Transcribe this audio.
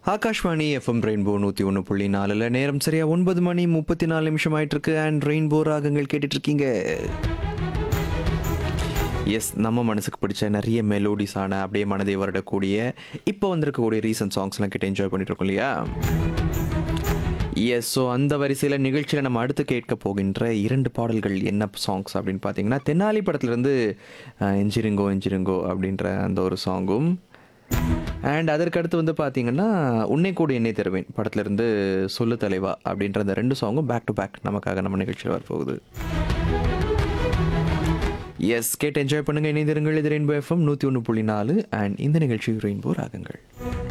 Akashvani FM rainbow நூற்றி ஒன்று புள்ளி நாலில் நேரம் சரியா ஒன்பது மணி முப்பத்தி நாலு நிமிஷம் ஆயிட்டு இருக்கு அண்ட் ரெயின்போ ராகங்கள் கேட்டுட்டு இருக்கீங்க எஸ் நம்ம மனசுக்கு பிடிச்ச நிறைய மெலோடிஸான அப்படியே மனதை வருடக்கூடிய இப்போ வந்திருக்கக்கூடிய ரீசன்ட் சாங்ஸ்லாம் கேட்டு என்ஜாய் பண்ணிட்டு இருக்கோம் இல்லையா எஸ் ஸோ அந்த வரிசையில் நிகழ்ச்சியில் நம்ம அடுத்து கேட்க போகின்ற இரண்டு பாடல்கள் என்ன சாங்ஸ் அப்படின்னு பார்த்தீங்கன்னா தென்னாலி படத்துலேருந்து எஞ்சிருங்கோ எஞ்சிருங்கோ அப்படின்ற அந்த ஒரு சாங்கும் அண்ட் அதற்கடுத்து வந்து பார்த்தீங்கன்னா உன்னை கூட என்னை தருவேன் படத்துலேருந்து சொல்லு தலைவா அப்படின்ற அந்த ரெண்டு சாங்கும் பேக் டு பேக் நமக்காக நம்ம நிகழ்ச்சியில் வரப்போகுது எஸ் கேட்டு என்ஜாய் பண்ணுங்கள் இணைந்திருங்கள் இது ரெயின்போ எஃப்எம் நூற்றி ஒன்று புள்ளி நாலு அண்ட் இந்த நிகழ்ச்சி ரெயின்போ ராகங்கள்